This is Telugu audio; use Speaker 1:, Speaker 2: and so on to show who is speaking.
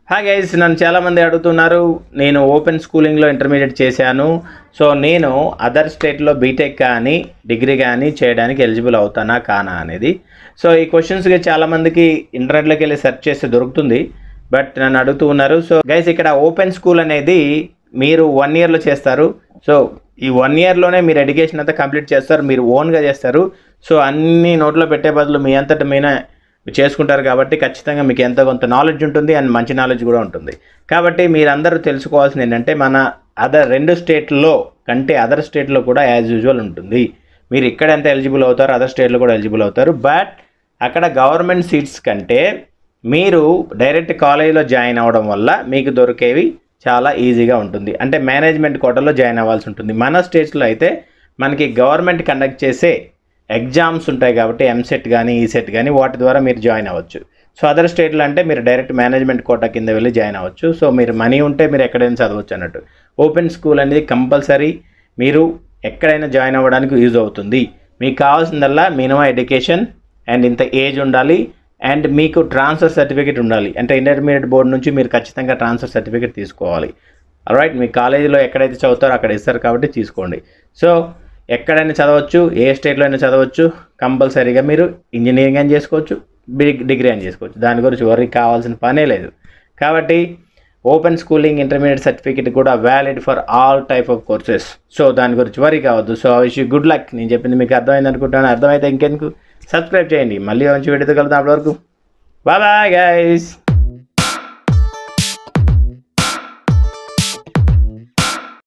Speaker 1: హాయ్ గైస్ నన్ను చాలామంది అడుగుతున్నారు నేను ఓపెన్ స్కూలింగ్లో ఇంటర్మీడియట్ చేశాను సో నేను అదర్ స్టేట్లో బీటెక్ కానీ డిగ్రీ కానీ చేయడానికి ఎలిజిబుల్ అవుతానా కానా అనేది సో ఈ క్వశ్చన్స్కి చాలామందికి ఇంటర్నెట్లోకి వెళ్ళి సెర్చ్ చేస్తే దొరుకుతుంది బట్ నన్ను అడుగుతూ ఉన్నారు సో గైస్ ఇక్కడ ఓపెన్ స్కూల్ అనేది మీరు వన్ ఇయర్లో చేస్తారు సో ఈ వన్ ఇయర్లోనే మీరు ఎడ్యుకేషన్ అంతా కంప్లీట్ చేస్తారు మీరు ఓన్గా చేస్తారు సో అన్ని నోట్లో పెట్టే బదులు మీ అంతటి మీన చేసుకుంటారు కాబట్టి ఖచ్చితంగా మీకు ఎంతో కొంత నాలెడ్జ్ ఉంటుంది అండ్ మంచి నాలెడ్జ్ కూడా ఉంటుంది కాబట్టి మీరందరూ తెలుసుకోవాల్సింది ఏంటంటే మన అదర్ రెండు స్టేట్లో కంటే అదర్ స్టేట్లో కూడా యాజ్ యూజువల్ ఉంటుంది మీరు ఇక్కడ ఎంత ఎలిజిబుల్ అవుతారో అదర్ స్టేట్లో కూడా ఎలిజిబుల్ అవుతారు బట్ అక్కడ గవర్నమెంట్ సీట్స్ కంటే మీరు డైరెక్ట్ కాలేజీలో జాయిన్ అవ్వడం వల్ల మీకు దొరికేవి చాలా ఈజీగా ఉంటుంది అంటే మేనేజ్మెంట్ కోటలో జాయిన్ అవ్వాల్సి ఉంటుంది మన స్టేట్స్లో అయితే మనకి గవర్నమెంట్ కండక్ట్ చేసే ఎగ్జామ్స్ ఉంటాయి కాబట్టి ఎంసెట్ కానీ ఈసెట్ కానీ వాటి ద్వారా మీరు జాయిన్ అవ్వచ్చు సో అదర్ స్టేట్లో అంటే మీరు డైరెక్ట్ మేనేజ్మెంట్ కోటా కింద వెళ్ళి జాయిన్ అవ్వచ్చు సో మీరు మనీ ఉంటే మీరు ఎక్కడైనా చదవచ్చు అన్నట్టు ఓపెన్ స్కూల్ అనేది కంపల్సరీ మీరు ఎక్కడైనా జాయిన్ అవ్వడానికి యూజ్ అవుతుంది మీకు కావాల్సిందల్లా మినిమం ఎడ్యుకేషన్ అండ్ ఇంత ఏజ్ ఉండాలి అండ్ మీకు ట్రాన్స్ఫర్ సర్టిఫికేట్ ఉండాలి అంటే ఇంటర్మీడియట్ బోర్డు నుంచి మీరు ఖచ్చితంగా ట్రాన్స్ఫర్ సర్టిఫికేట్ తీసుకోవాలి రైట్ మీ కాలేజీలో ఎక్కడైతే చదువుతారో అక్కడ ఇస్తారు కాబట్టి తీసుకోండి సో ఎక్కడైనా చదవచ్చు ఏ స్టేట్లో అయినా చదవచ్చు కంపల్సరీగా మీరు ఇంజనీరింగ్ అని చేసుకోవచ్చు డిగ్రీ అని చేసుకోవచ్చు దాని గురించి వరీ కావాల్సిన పనే లేదు కాబట్టి ఓపెన్ స్కూలింగ్ ఇంటర్మీడియట్ సర్టిఫికేట్ కూడా valid for all type of courses so దాని గురించి వరీ కావద్దు సో విష్ గుడ్ లక్ నేను చెప్పింది మీకు అర్థమైంది అనుకుంటాను అర్థమైతే ఇంకెందుకు సబ్స్క్రైబ్ చేయండి మళ్ళీ మంచి వీడియోతో కలుద్దాం అప్పటివరకు బాయ్ బాయ్ గైస్